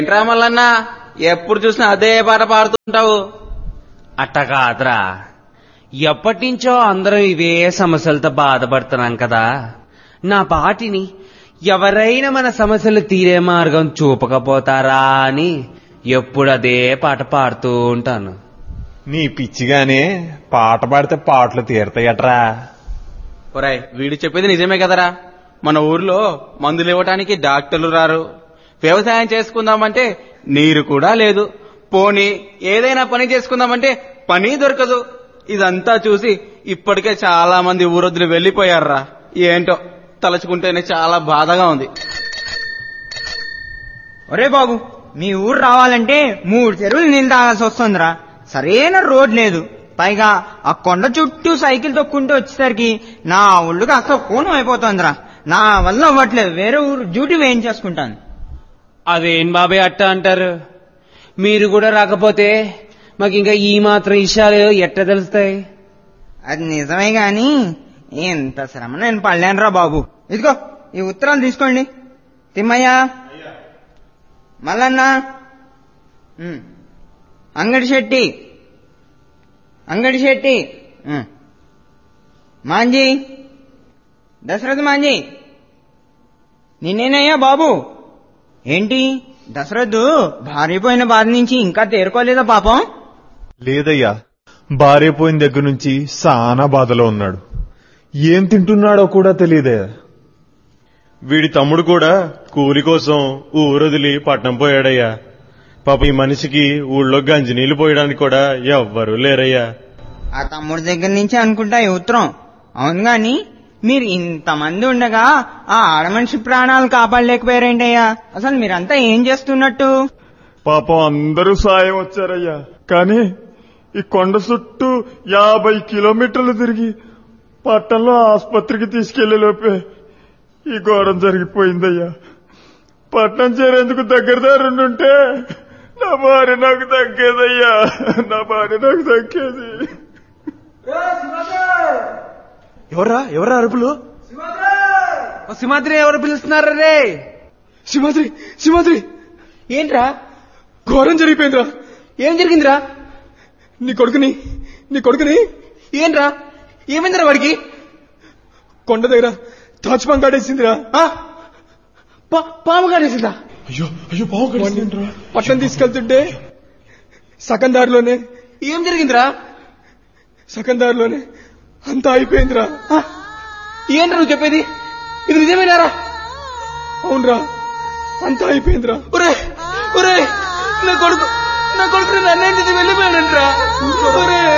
ఏంట్రా మల్లన్నా ఎప్పుడు చూసినా అదే పాట పాడుతుంటావు అట్ట కాదురా ఎప్పటినుంచో అందరం ఇవే సమస్యలతో బాధపడుతున్నాం కదా నా పాటిని ఎవరైనా మన సమస్యలు తీరే మార్గం చూపకపోతారా అని ఎప్పుడు అదే పాట పాడుతూ ఉంటాను నీ పిచ్చిగానే పాట పాడితే పాటలు తీరతాయట్రా ఒరాయ్ వీడు చెప్పేది నిజమే కదరా మన ఊర్లో మందులు ఇవ్వటానికి డాక్టర్లు రారు వ్యవసాయం చేసుకుందామంటే నీరు కూడా లేదు పోనీ ఏదైనా పని చేసుకుందామంటే పని దొరకదు ఇదంతా చూసి ఇప్పటికే చాలా మంది ఊరొద్దులు వెళ్లిపోయారురా ఏంటో తలుచుకుంటేనే చాలా బాధగా ఉంది ఒరే బాబు మీ ఊరు రావాలంటే మూడు చెరువులు నీళ్ళు తాగాల్సి వస్తుందిరా సరైన రోడ్ లేదు పైగా ఆ కొండ చుట్టూ సైకిల్ తొక్కుంటూ వచ్చేసరికి నా ఒళ్ళుకి అసలు కోణం అయిపోతుందిరా నా వల్ల అవ్వట్లేదు వేరే ఊరు డ్యూటీ వేయించేసుకుంటాను అదేం బాబాయ్ అట్ట అంటారు మీరు కూడా రాకపోతే మాకు ఇంకా ఈ మాత్రం విషయాలు ఎట్ట తెలుస్తాయి అది నిజమే గాని ఎంత శ్రమ నేను పడలేనురా బాబు ఇదిగో ఈ ఉత్తరాలు తీసుకోండి తిమ్మయ్య మల్లన్న ఉమ్. అంగడి శెట్టి అంగడి శెట్టి ఉమ్. మాంజీ దశరథ్ మాంజీ నిన్నేనయ్యా బాబు ఏంటి దశరథ్ భార్యపోయిన బాధ నుంచి ఇంకా తేరుకోలేదా పాపం లేదయ్యా భార్య పోయిన దగ్గర నుంచి సానా బాధలో ఉన్నాడు ఏం తింటున్నాడో కూడా తెలియదయ్యా వీడి తమ్ముడు కూడా కూలి కోసం ఊరొదిలి పట్నం పోయాడయ్యా పాప ఈ మనిషికి ఊళ్ళో గంజి నీళ్లు పోయడానికి కూడా ఎవ్వరూ లేరయ్యా ఆ తమ్ముడి దగ్గర నుంచి అనుకుంటా ఈ ఉత్తరం అవును గాని మీరు ఇంతమంది ఉండగా ఆ ఆడమనిషి ప్రాణాలు కాపాడలేకపోయారేంటయ్యా అసలు మీరంతా ఏం చేస్తున్నట్టు పాపం అందరూ సాయం వచ్చారయ్యా కానీ ఈ కొండ చుట్టూ యాభై కిలోమీటర్లు తిరిగి పట్టణంలో ఆసుపత్రికి తీసుకెళ్లే లోపే ఈ ఘోరం జరిగిపోయిందయ్యా పట్నం చేరేందుకు దగ్గర దారుండుంటే నా భార్య నాకు దక్కేదయ్యా నా భార్య నాకు దక్కేది ఎవరా ఎవరా అరుపులు ఓ సింహాద్రి ఎవరు పిలుస్తున్నారు రే సింహాద్రి సింహాద్రి ఏంట్రా ఘోరం జరిగిపోయిందిరా ఏం జరిగిందిరా నీ కొడుకుని నీ కొడుకుని ఏంట్రా ఏమైందిరా వాడికి కొండ దగ్గర తాచుపాం కాడేసిందిరా ఆ? పా- పాము కాడేసిందా అయ్యో అయ్యో బావు పట్నం తీసుకెళ్తుంటే సగం దారిలోనే ఏం జరిగిందిరా సగం దారిలోనే అంతా అయిపోయిందిరా ఆ? ఏంట్రా నువ్వు చెప్పేది ఇది నిజమేనారా అవునరా అంతా అయిపోయిందిరా ఒరే ఒరే నా కొడుకు నా కొడుకు నన్ను వెళ్ళిపోయాడంట్రా ఒరే